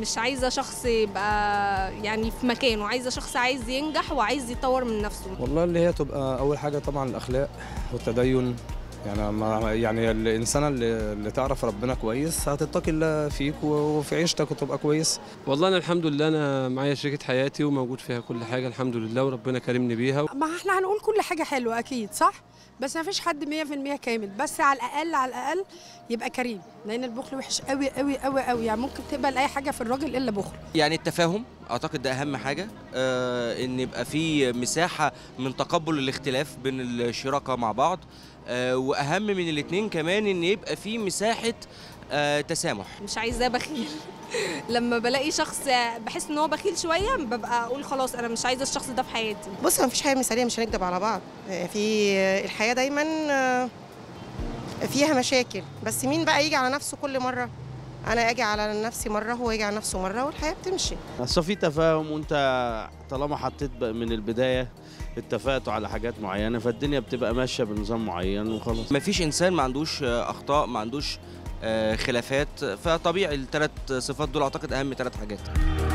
مش عايزه شخص يبقى يعني في مكانه عايزه شخص عايز ينجح وعايز يطور من نفسه والله اللي هي تبقى اول حاجه طبعا الاخلاق والتدين يعني ما يعني الانسانه اللي, اللي تعرف ربنا كويس هتتقي الله فيك وفي عيشتك وتبقى كويس والله انا الحمد لله انا معايا شركه حياتي وموجود فيها كل حاجه الحمد لله وربنا كرمني بيها ما احنا هنقول كل حاجة حلوة أكيد صح؟ بس ما فيش حد 100% كامل بس على الأقل على الأقل يبقى كريم لأن البخل وحش قوي قوي قوي قوي يعني ممكن تقبل أي حاجة في الراجل إلا بخل يعني التفاهم اعتقد ده اهم حاجه آه ان يبقى في مساحه من تقبل الاختلاف بين الشراكه مع بعض آه واهم من الاثنين كمان ان يبقى في مساحه آه تسامح مش عايزاه بخيل لما بلاقي شخص بحس ان هو بخيل شويه ببقى اقول خلاص انا مش عايزه الشخص ده في حياتي بص ما فيش حياه مثاليه مش هنكدب على بعض في الحياه دايما فيها مشاكل بس مين بقى يجي على نفسه كل مره انا اجي على نفسي مره هو يجي على نفسه مره والحياه بتمشي اصل في تفاهم وانت طالما حطيت بقى من البدايه اتفقتوا على حاجات معينه فالدنيا بتبقى ماشيه بنظام معين وخلاص مفيش انسان ما عندوش آه، اخطاء ما عندوش آه، خلافات فطبيعي الثلاث صفات دول اعتقد اهم ثلاث حاجات